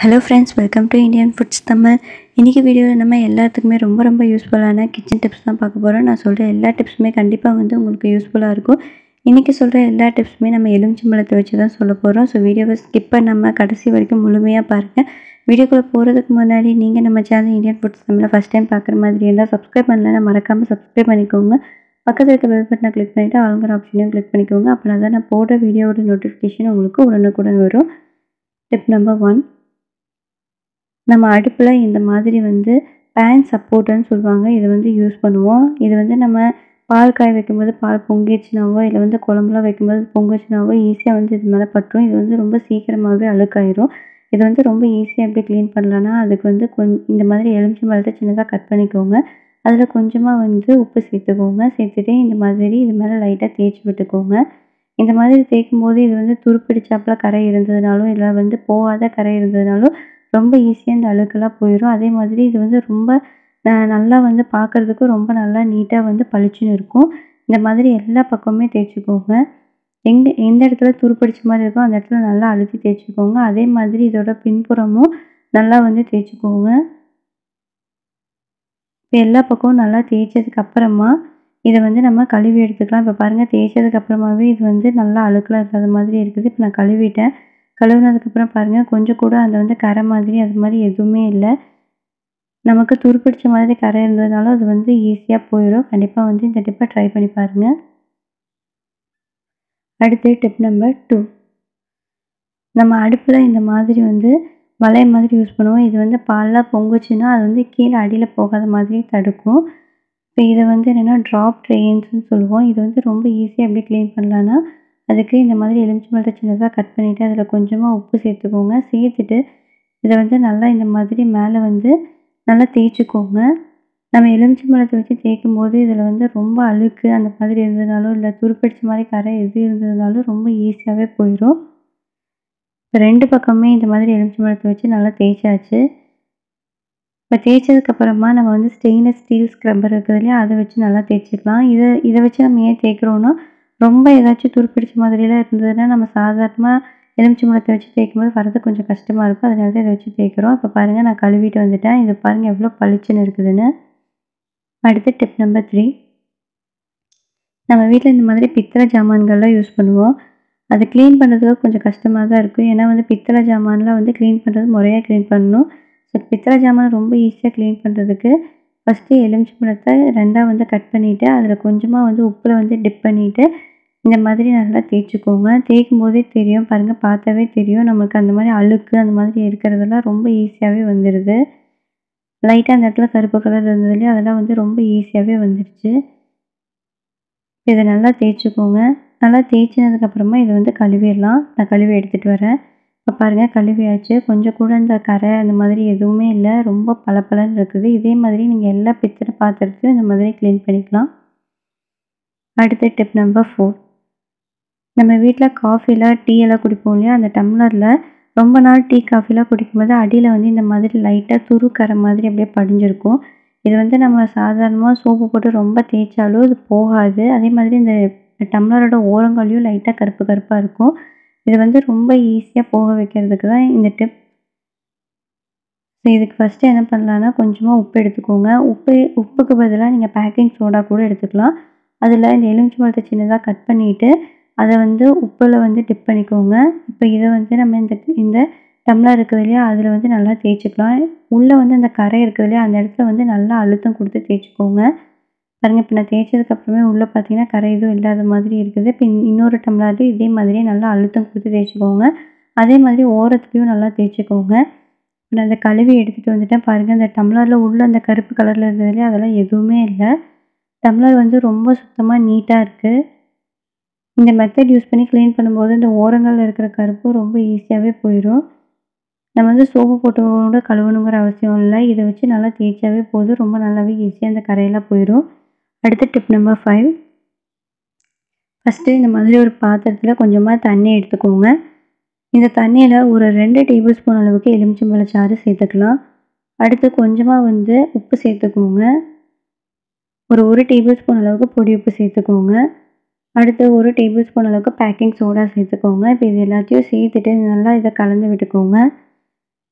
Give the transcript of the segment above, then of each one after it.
hello friends welcome to Indian foods Tamil இன்றைக்கி வீடியோவில் நம்ம எல்லாத்துக்குமே ரொம்ப ரொம்ப யூஸ்ஃபுல்லான கிச்சன் டிப்ஸ் தான் பார்க்க போகிறோம் நான் சொல்கிற எல்லா டிப்ஸுமே கண்டிப்பாக வந்து உங்களுக்கு யூஸ்ஃபுல்லாக இருக்கும் இன்றைக்கி சொல்கிற எல்லா டிப்ஸுமே நம்ம எலுமிச்சம்பழத்தை வச்சு தான் சொல்ல போகிறோம் ஸோ வீடியோவை ஸ்கிப் பண்ணாமல் கடைசி வரைக்கும் முழுமையாக பாருங்கள் வீடியோக்குள்ளே போகிறதுக்கு முன்னாடி நீங்கள் நம்ம சேனல் இந்தியன் ஃபுட்ஸ் தமிழை ஃபஸ்ட் டைம் பார்க்குற மாதிரி இருந்தால் சப்ஸ்கிரைப் பண்ணலைன்னா மறக்காமல் சப்ஸ்கிரைப் பண்ணிக்கோங்க பக்கத்தில் இருக்க பெல் பட்டனை கிளிக் பண்ணிவிட்டு ஆளுங்கிற ஆப்ஷனையும் கிளிக் பண்ணிக்கோங்க அப்படின்னா தான் நான் போடுற வீடியோவோட நோட்டிஃபிகேஷன் உங்களுக்கு உடனுக்குடன் வரும் டிப் நம்பர் ஒன் நம்ம அடுப்பில் இந்த மாதிரி வந்து பேன் சப்போர்ட்டுன்னு சொல்லுவாங்க இதை வந்து யூஸ் பண்ணுவோம் இது வந்து நம்ம பால் காய வைக்கும்போது பால் பொங்கிடுச்சுனாவோ இல்லை வந்து குழம்புலாம் வைக்கும்போது பொங்கிடுச்சுனாவோ ஈஸியாக வந்து இது மேலே பட்டுரும் இது வந்து ரொம்ப சீக்கிரமாகவே அழுக்காயிரும் இது வந்து ரொம்ப ஈஸியாக எப்படி க்ளீன் பண்ணலான்னா அதுக்கு வந்து கொஞ் இந்த மாதிரி எலுமிச்சை பழத்தை சின்னதாக கட் பண்ணிக்கோங்க அதில் கொஞ்சமாக வந்து உப்பு சேர்த்துக்கோங்க சேர்த்துட்டு இந்த மாதிரி இது மேலே லைட்டாக தேய்ச்சி விட்டுக்கோங்க இந்த மாதிரி தேய்க்கும் போது இது வந்து துருப்பிடிச்சாப்புல கரை இருந்ததுனாலும் இல்லை வந்து போகாத கரை இருந்ததுனாலும் ரொம்ப ஈஸியாக இந்த அழுக்கெல்லாம் போயிடும் அதே மாதிரி இது வந்து ரொம்ப நல்லா வந்து பார்க்குறதுக்கும் ரொம்ப நல்லா நீட்டாக வந்து பளிச்சுன்னு இருக்கும் இந்த மாதிரி எல்லா பக்கமுமே தேய்ச்சிக்கோங்க எங்கே எந்த இடத்துல துருப்பிடிச்ச மாதிரி இருக்கோ அந்த இடத்துல நல்லா அழுத்தி தேய்ச்சிக்கோங்க அதே மாதிரி இதோட பின்புறமும் நல்லா வந்து தேய்ச்சிக்கோங்க இப்போ எல்லா பக்கமும் நல்லா தேய்ச்சதுக்கு அப்புறமா இதை வந்து நம்ம கழுவி எடுத்துக்கலாம் இப்போ பாருங்கள் தேய்ச்சதுக்கு அப்புறமாவே இது வந்து நல்லா அழுக்கெலாம் இல்லாத மாதிரி இருக்குது இப்போ நான் கழுவிட்டேன் கழுவுனதுக்கப்புறம் பாருங்கள் கொஞ்சம் கூட அந்த வந்து கரை மாதிரி அது மாதிரி எதுவுமே இல்லை நமக்கு துருப்பிடிச்ச மாதிரி கரை இருந்ததுனாலும் அது வந்து ஈஸியாக போயிடும் கண்டிப்பாக வந்து இந்த டிப்பை ட்ரை பண்ணி பாருங்கள் அடுத்து டிப் நம்பர் டூ நம்ம அடுப்பில் இந்த மாதிரி வந்து வளைய மாதிரி யூஸ் பண்ணுவோம் இது வந்து பால்லாம் பொங்குச்சுன்னா அது வந்து கீழே அடியில் போகாத மாதிரி தடுக்கும் இப்போ இதை வந்து என்னென்னா ட்ராப் ட்ரெயின்ஸ்னு சொல்லுவோம் இது வந்து ரொம்ப ஈஸியாக எப்படி க்ளீன் பண்ணலான்னா அதுக்கு இந்த மாதிரி எலுமிச்சம்பழத்தை சின்னதாக கட் பண்ணிவிட்டு அதில் கொஞ்சமாக உப்பு சேர்த்துக்கோங்க சேர்த்துட்டு இதை வந்து நல்லா இந்த மாதிரி மேலே வந்து நல்லா தேய்ச்சிக்கோங்க நம்ம எலுமிச்சம்பழத்தை வச்சு தேய்க்கும் போது இதில் வந்து ரொம்ப அழுக்கு அந்த மாதிரி இருந்ததுனாலும் இல்லை துருப்பிடிச்ச மாதிரி கரை எது இருந்ததுனாலும் ரொம்ப ஈஸியாகவே போயிடும் ரெண்டு பக்கமே இந்த மாதிரி எலுமிச்சம்பழத்தை வச்சு நல்லா தேய்ச்சாச்சு இப்போ தேய்ச்சதுக்கப்புறமா நம்ம வந்து ஸ்டெயின்லெஸ் ஸ்டீல் ஸ்க்ரப்பர் இருக்குது இல்லையா அதை வச்சு நல்லா தேய்ச்சிக்கலாம் இதை இதை வச்சு நம்ம ஏன் தேய்க்கிறோன்னா ரொம்ப ஏதாச்சும் துருப்பிடிச்ச மாதிரிலாம் இருந்ததுன்னா நம்ம சாதாரணமாக எலுமிச்சம்பழத்தை வச்சு தேய்க்கும் போது வரது கொஞ்சம் கஷ்டமாக இருக்கும் அதனால தான் இதை வச்சு தேய்க்கிறோம் இப்போ பாருங்கள் நான் கழுவிட்டு வந்துட்டேன் இது பாருங்கள் எவ்வளோ பளிச்சுன்னு இருக்குதுன்னு அடுத்து டிப் நம்பர் த்ரீ நம்ம வீட்டில் இந்த மாதிரி பித்தளை ஜாமான்கள்லாம் யூஸ் பண்ணுவோம் அது க்ளீன் பண்ணுறதுக்கு கொஞ்சம் கஷ்டமாக தான் இருக்கும் ஏன்னா வந்து பித்தளை ஜாமான்லாம் வந்து க்ளீன் பண்ணுறது முறையாக க்ளீன் பண்ணணும் ஸோ பித்தளை ஜாமான் ரொம்ப ஈஸியாக க்ளீன் பண்ணுறதுக்கு ஃபஸ்ட்டு எலுமிச்சம்பழத்தை ரெண்டாக வந்து கட் பண்ணிவிட்டு அதில் கொஞ்சமாக வந்து உப்பில் வந்து டிப் பண்ணிவிட்டு இந்த மாதிரி நல்லா தேய்ச்சிக்கோங்க தேய்க்கும் போதே தெரியும் பாருங்கள் பார்த்தாவே தெரியும் நம்மளுக்கு அந்த மாதிரி அழுக்கு அந்த மாதிரி இருக்கிறதெல்லாம் ரொம்ப ஈஸியாகவே வந்துடுது லைட்டாக அந்த இடத்துல கருப்பு கலர் இருந்தது இல்லையா அதெல்லாம் வந்து ரொம்ப ஈஸியாகவே வந்துடுச்சு இதை நல்லா தேய்ச்சிக்கோங்க நல்லா தேய்ச்சினதுக்கப்புறமா இதை வந்து கழுவிடலாம் நான் கழுவி எடுத்துகிட்டு வரேன் இப்போ பாருங்கள் கழுவியாச்சு கொஞ்சம் கூட இந்த கரை அந்த மாதிரி எதுவுமே இல்லை ரொம்ப பளபளன்னு இருக்குது இதே மாதிரி நீங்கள் எல்லா பித்தளை பாத்திரத்தையும் இந்த மாதிரி க்ளீன் பண்ணிக்கலாம் அடுத்த டிப் நம்பர் ஃபோர் நம்ம வீட்டில் காஃபிலாம் டீ எல்லாம் குடிப்போம் இல்லையா அந்த டம்ளரில் ரொம்ப நாள் டீ காஃபிலாம் குடிக்கும்போது அடியில் வந்து இந்த மாதிரி லைட்டாக துரு கரை மாதிரி அப்படியே படிஞ்சிருக்கும் இது வந்து நம்ம சாதாரணமாக சோப்பு போட்டு ரொம்ப தேய்ச்சாலும் இது போகாது அதே மாதிரி இந்த டம்ளரோட ஓரங்களையும் லைட்டாக கருப்பு கருப்பாக இருக்கும் இது வந்து ரொம்ப ஈஸியாக போக வைக்கிறதுக்கு தான் இந்த டிப் ஸோ இதுக்கு ஃபஸ்ட்டு என்ன பண்ணலான்னா கொஞ்சமாக உப்பு எடுத்துக்கோங்க உப்பு உப்புக்கு பதிலாக நீங்கள் பேக்கிங் சோடா கூட எடுத்துக்கலாம் அதில் இந்த எலுமிச்சம்பழத்தை சின்னதாக கட் பண்ணிவிட்டு அதை வந்து உப்பில் வந்து டிப் பண்ணிக்கோங்க இப்போ இதை வந்து நம்ம இந்த இந்த டம்ளர் இருக்குது இல்லையா அதில் வந்து நல்லா தேய்ச்சிக்கலாம் உள்ளே வந்து அந்த கரை இருக்குது இல்லையா அந்த இடத்துல வந்து நல்லா அழுத்தம் கொடுத்து தேய்ச்சிக்கோங்க பாருங்கள் இப்போ நான் தேய்ச்சதுக்கப்புறமே உள்ளே பார்த்தீங்கன்னா கரை எதுவும் இல்லாத மாதிரி இருக்குது இப்போ இன்னொரு டம்ளர்லையும் இதே மாதிரியே நல்லா அழுத்தம் கொடுத்து தேய்ச்சிக்கோங்க அதே மாதிரி ஓரத்துலேயும் நல்லா தேய்ச்சிக்கோங்க நான் அந்த கழுவி எடுத்துகிட்டு வந்துட்டேன் பாருங்கள் அந்த டம்ளரில் உள்ள அந்த கருப்பு கலரில் இருந்ததுலேயே அதெல்லாம் எதுவுமே இல்லை டம்ளர் வந்து ரொம்ப சுத்தமாக நீட்டாக இருக்குது இந்த மெத்தட் யூஸ் பண்ணி க்ளீன் பண்ணும்போது இந்த ஓரங்களில் இருக்கிற கருப்பு ரொம்ப ஈஸியாகவே போயிடும் நம்ம வந்து சோப்பு போட்டு கூட கழுவணுங்கிற அவசியம் இல்லை இதை வச்சு நல்லா தேய்ச்சாவே போதும் ரொம்ப நல்லாவே ஈஸியாக அந்த கரையெல்லாம் போயிடும் அடுத்த டிப் நம்பர் ஃபைவ் ஃபஸ்ட்டு இந்த மாதிரி ஒரு பாத்திரத்தில் கொஞ்சமாக தண்ணி எடுத்துக்கோங்க இந்த தண்ணியில் ஒரு ரெண்டு டேபிள் ஸ்பூன் அளவுக்கு எலுமிச்சம்பழச்சாறு சேர்த்துக்கலாம் அடுத்து கொஞ்சமாக வந்து உப்பு சேர்த்துக்கோங்க ஒரு ஒரு டேபிள் ஸ்பூன் அளவுக்கு பொடி உப்பு சேர்த்துக்கோங்க அடுத்து ஒரு டேபிள் ஸ்பூன் அளவுக்கு பேக்கிங் சோடா சேர்த்துக்கோங்க இப்போ இது எல்லாத்தையும் சேர்த்துட்டு நல்லா இதை கலந்து விட்டுக்கோங்க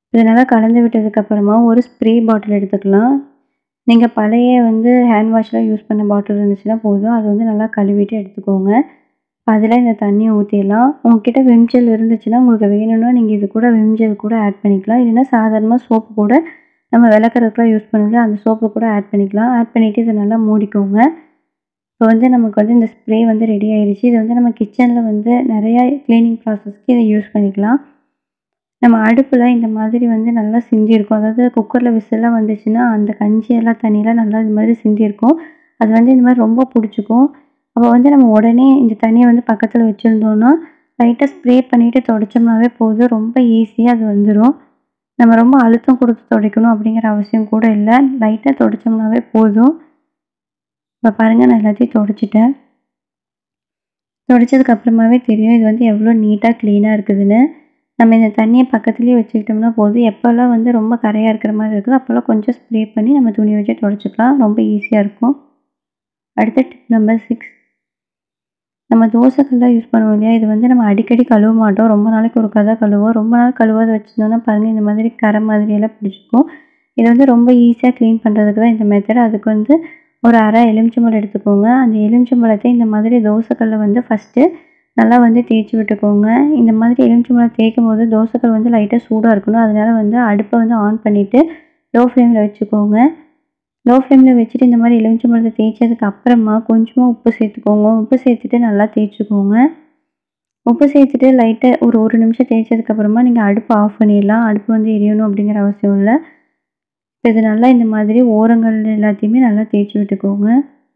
இதை நல்லா கலந்து விட்டதுக்கப்புறமா ஒரு ஸ்ப்ரே பாட்டில் எடுத்துக்கலாம் நீங்கள் பழைய வந்து ஹேண்ட் வாஷ்லாம் யூஸ் பண்ண பாட்டில் இருந்துச்சுன்னா போதும் அது வந்து நல்லா கழுவிட்டு எடுத்துக்கோங்க அதில் இந்த தண்ணியை ஊற்றிடலாம் உங்ககிட்ட விம் ஜெல் இருந்துச்சுன்னா உங்களுக்கு வேணும்னா நீங்கள் இது கூட விம் ஜெல் கூட ஆட் பண்ணிக்கலாம் இல்லைன்னா சாதாரணமாக சோப்பு கூட நம்ம விளக்குறதுக்குலாம் யூஸ் பண்ணுவோம்ல அந்த சோப்பு கூட ஆட் பண்ணிக்கலாம் ஆட் பண்ணிவிட்டு இதை நல்லா மூடிக்கோங்க இப்போ வந்து நமக்கு வந்து இந்த ஸ்ப்ரே வந்து ரெடி ஆயிடுச்சு இது வந்து நம்ம கிச்சனில் வந்து நிறையா க்ளீனிங் ப்ராசஸ்க்கு இதை யூஸ் பண்ணிக்கலாம் நம்ம அடுப்பில் இந்த மாதிரி வந்து நல்லா சிந்தியிருக்கும் அதாவது குக்கரில் விசிலாம் வந்துச்சுன்னா அந்த கஞ்சி எல்லாம் தண்ணியெலாம் நல்லா இது மாதிரி சிந்தியிருக்கும் அது வந்து இந்த மாதிரி ரொம்ப பிடிச்சிக்கும் அப்போ வந்து நம்ம உடனே இந்த தண்ணியை வந்து பக்கத்தில் வச்சுருந்தோன்னா லைட்டாக ஸ்ப்ரே பண்ணிவிட்டு தொடச்சோம்னாவே போதும் ரொம்ப ஈஸியாக அது வந்துடும் நம்ம ரொம்ப அழுத்தம் கொடுத்து துடைக்கணும் அப்படிங்கிற அவசியம் கூட இல்லை லைட்டாக தொடச்சோம்னாவே போதும் இப்போ பாருங்கள் நான் எல்லாத்தையும் தொடச்சிட்டேன் தொடச்சதுக்கு அப்புறமாவே தெரியும் இது வந்து எவ்வளோ நீட்டாக க்ளீனாக இருக்குதுன்னு நம்ம இந்த தண்ணியை பக்கத்துலேயே வச்சுக்கிட்டோம்னா போதும் எப்போல்லாம் வந்து ரொம்ப கரையாக இருக்கிற மாதிரி இருக்குதோ அப்போல்லாம் கொஞ்சம் ஸ்ப்ரே பண்ணி நம்ம துணி வச்சு தொடச்சிக்கலாம் ரொம்ப ஈஸியாக இருக்கும் அடுத்த டிப் நம்பர் சிக்ஸ் நம்ம தோசைக்கல்லாம் யூஸ் பண்ணுவோம் இல்லையா இது வந்து நம்ம அடிக்கடி கழுவ மாட்டோம் ரொம்ப நாளைக்கு ஒருக்கா தான் கழுவோம் ரொம்ப நாள் கழுவாத வச்சுருந்தோம்னா பாருங்கள் இந்த மாதிரி கரை மாதிரியெல்லாம் பிடிச்சிக்கும் இது வந்து ரொம்ப ஈஸியாக க்ளீன் பண்ணுறதுக்கு தான் இந்த மெத்தட் அதுக்கு வந்து ஒரு அரை எலுமிச்சம்பழம் எடுத்துக்கோங்க அந்த எலுமிச்சம்பழத்தை இந்த மாதிரி தோசைக்கல்ல வந்து ஃபஸ்ட்டு நல்லா வந்து தேய்ச்சி விட்டுக்கோங்க இந்த மாதிரி எலுமிச்சம்பழம் தேய்க்கும் போது தோசைக்கல் வந்து லைட்டாக சூடாக இருக்கணும் அதனால வந்து அடுப்பை வந்து ஆன் பண்ணிவிட்டு லோ ஃப்ளேமில் வச்சுக்கோங்க லோ ஃப்ளேமில் வச்சுட்டு இந்த மாதிரி எலுமிச்சம்பழத்தை தேய்ச்சதுக்கு அப்புறமா கொஞ்சமாக உப்பு சேர்த்துக்கோங்க உப்பு சேர்த்துட்டு நல்லா தேய்ச்சிக்கோங்க உப்பு சேர்த்துட்டு லைட்டாக ஒரு ஒரு நிமிஷம் தேய்ச்சதுக்கப்புறமா நீங்கள் அடுப்பு ஆஃப் பண்ணிடலாம் அடுப்பு வந்து எரியணும் அப்படிங்கிற அவசியம் இல்லை இப்போ இது நல்லா இந்த மாதிரி ஓரங்கள் எல்லாத்தையுமே நல்லா தேய்ச்சி விட்டுக்கோங்க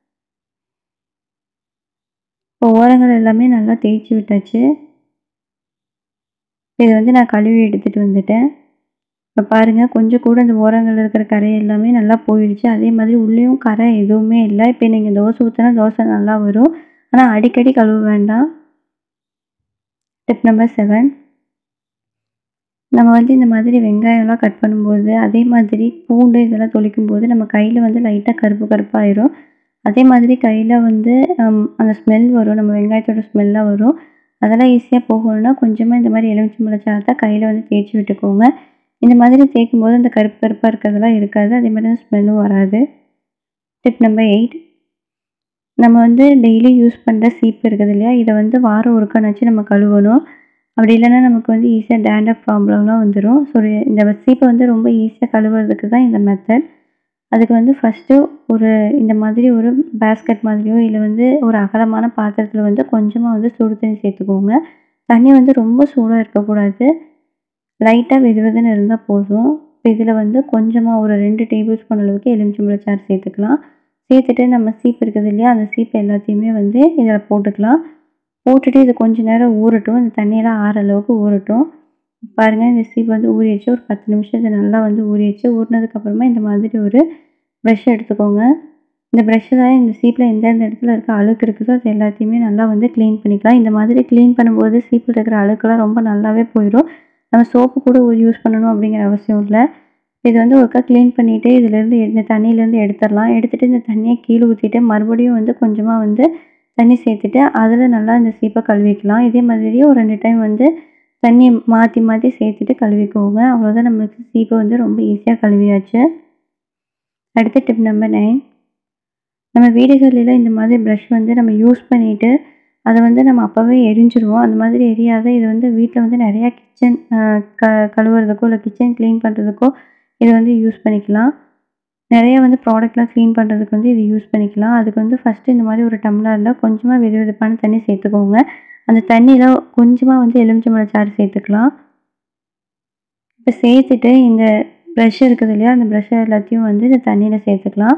இப்போ ஓரங்கள் எல்லாமே நல்லா தேய்ச்சி விட்டாச்சு இது வந்து நான் கழுவி எடுத்துகிட்டு வந்துட்டேன் இப்போ பாருங்கள் கொஞ்சம் கூட இந்த ஓரங்கள் இருக்கிற கரை எல்லாமே நல்லா போயிடுச்சு அதே மாதிரி உள்ளேயும் கரை எதுவுமே இல்லை இப்போ நீங்கள் தோசை ஊற்றினா தோசை நல்லா வரும் ஆனால் அடிக்கடி கழுவ வேண்டாம் டிப் நம்பர் செவன் நம்ம வந்து இந்த மாதிரி வெங்காயம்லாம் கட் பண்ணும்போது அதே மாதிரி பூண்டு இதெல்லாம் தொளிக்கும் போது நம்ம கையில் வந்து லைட்டாக கருப்பு கருப்பாயிரும் அதே மாதிரி கையில் வந்து அந்த ஸ்மெல் வரும் நம்ம வெங்காயத்தோட ஸ்மெல்லாம் வரும் அதெல்லாம் ஈஸியாக போகணும்னா கொஞ்சமாக இந்த மாதிரி எலுமிச்சம்பழம் சாதத்தை கையில் வந்து தேய்ச்சி விட்டுக்கோங்க இந்த மாதிரி தேய்க்கும் போது அந்த கருப்பு கருப்பாக இருக்கிறதெல்லாம் இருக்காது அதே மாதிரி தான் ஸ்மெல்லும் வராது டிப் நம்பர் எயிட் நம்ம வந்து டெய்லி யூஸ் பண்ணுற சீப்பு இருக்குது இல்லையா இதை வந்து வாரம் ஒருக்கானாச்சும் நம்ம கழுவணும் அப்படி இல்லைன்னா நமக்கு வந்து ஈஸியாக டேண்டப் ப்ராப்ளம்லாம் வந்துடும் ஸோ இந்த சீப்பை வந்து ரொம்ப ஈஸியாக கழுவுறதுக்கு தான் இந்த மெத்தட் அதுக்கு வந்து ஃபஸ்ட்டு ஒரு இந்த மாதிரி ஒரு பேஸ்கெட் மாதிரியோ இல்லை வந்து ஒரு அகலமான பாத்திரத்தில் வந்து கொஞ்சமாக வந்து சுடு தண்ணி சேர்த்துக்கோங்க தண்ணி வந்து ரொம்ப சூடாக இருக்கக்கூடாது லைட்டாக வெது வெதுன்னு இருந்தால் போதும் இதில் வந்து கொஞ்சமாக ஒரு ரெண்டு டேபிள் ஸ்பூன் அளவுக்கு எலுமிச்சம்பழம் சாறு சேர்த்துக்கலாம் சேர்த்துட்டு நம்ம சீப்பு இருக்குது இல்லையா அந்த சீப்பு எல்லாத்தையுமே வந்து இதில் போட்டுக்கலாம் போட்டுட்டு இது கொஞ்ச நேரம் ஊறட்டும் இந்த தண்ணியெல்லாம் ஆற அளவுக்கு ஊறட்டும் பாருங்கள் இந்த சீப்பு வந்து ஊறிடுச்சு ஒரு பத்து நிமிஷம் இது நல்லா வந்து ஊறிடுச்சு ஊறினதுக்கப்புறமா இந்த மாதிரி ஒரு ப்ரஷ் எடுத்துக்கோங்க இந்த ப்ரஷ்ஷில் இந்த சீப்பில் எந்தெந்த இடத்துல இருக்க அழுக்கு இருக்குதோ அது எல்லாத்தையுமே நல்லா வந்து க்ளீன் பண்ணிக்கலாம் இந்த மாதிரி க்ளீன் பண்ணும்போது சீப்பில் இருக்கிற அழுக்கெல்லாம் ரொம்ப நல்லாவே போயிடும் நம்ம சோப்பு கூட யூஸ் பண்ணணும் அப்படிங்கிற அவசியம் இல்லை இது வந்து ஒருக்கா க்ளீன் பண்ணிவிட்டு இதுலேருந்து இந்த தண்ணியிலேருந்து எடுத்துடலாம் எடுத்துகிட்டு இந்த தண்ணியை கீழே ஊற்றிட்டு மறுபடியும் வந்து கொஞ்சமாக வந்து தண்ணி சேர்த்துட்டு அதில் நல்லா இந்த சீப்பை கழுவிக்கலாம் இதே மாதிரியே ஒரு ரெண்டு டைம் வந்து தண்ணி மாற்றி மாற்றி சேர்த்துட்டு கழுவிக்கோங்க அவ்வளோதான் நம்மளுக்கு சீப்பை வந்து ரொம்ப ஈஸியாக கழுவியாச்சு அடுத்த டிப் நம்பர் நைன் நம்ம வீடுகளில் இந்த மாதிரி ப்ரஷ் வந்து நம்ம யூஸ் பண்ணிவிட்டு அதை வந்து நம்ம அப்போவே எரிஞ்சிருவோம் அந்த மாதிரி எரியாத இது வந்து வீட்டில் வந்து நிறையா கிச்சன் க கழுவுறதுக்கோ இல்லை கிச்சன் க்ளீன் பண்ணுறதுக்கோ இது வந்து யூஸ் பண்ணிக்கலாம் நிறைய வந்து ப்ராடக்ட்லாம் க்ளீன் பண்ணுறதுக்கு வந்து இது யூஸ் பண்ணிக்கலாம் அதுக்கு வந்து ஃபஸ்ட்டு இந்த மாதிரி ஒரு டம்ளரில் கொஞ்சமாக வெது வெதுப்பான தண்ணி சேர்த்துக்கோங்க அந்த தண்ணியில் கொஞ்சமாக வந்து எலுமிச்சம்பழம் சாறு சேர்த்துக்கலாம் இப்போ சேர்த்துட்டு இந்த ப்ரஷ் இருக்குது இல்லையா அந்த ப்ரஷ் எல்லாத்தையும் வந்து இந்த தண்ணியில் சேர்த்துக்கலாம்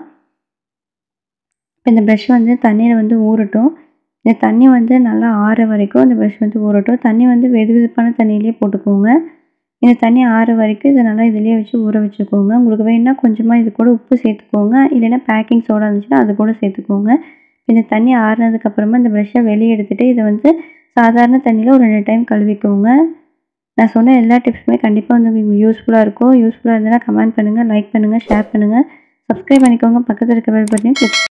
இப்போ இந்த ப்ரஷ் வந்து தண்ணியில் வந்து ஊறட்டும் இந்த தண்ணி வந்து நல்லா ஆற வரைக்கும் இந்த ப்ரஷ் வந்து ஊறட்டும் தண்ணி வந்து வெது வெதுப்பான தண்ணியிலே போட்டுக்கோங்க இந்த தண்ணி ஆற வரைக்கும் இதை நல்லா இதிலேயே வச்சு ஊற வச்சுக்கோங்க உங்களுக்கு வேணுன்னா கொஞ்சமாக இது கூட உப்பு சேர்த்துக்கோங்க இல்லைன்னா பேக்கிங் சோடா இருந்துச்சுன்னா அது கூட சேர்த்துக்கோங்க இந்த தண்ணி ஆறுனதுக்கப்புறமா இந்த ப்ரஷ்ஷை வெளியே எடுத்துகிட்டு இதை வந்து சாதாரண தண்ணியில் ஒரு ரெண்டு டைம் கழுவிக்கோங்க நான் சொன்ன எல்லா டிப்ஸுமே கண்டிப்பாக வந்து உங்களுக்கு யூஸ்ஃபுல்லாக இருக்கும் யூஸ்ஃபுல்லாக இருந்ததுன்னா கமெண்ட் பண்ணுங்கள் லைக் பண்ணுங்கள் ஷேர் பண்ணுங்கள் சப்ஸ்கிரைப் பண்ணிக்கோங்க பக்கத்தில் இருக்க பெல் பட்டனையும் கிளிக்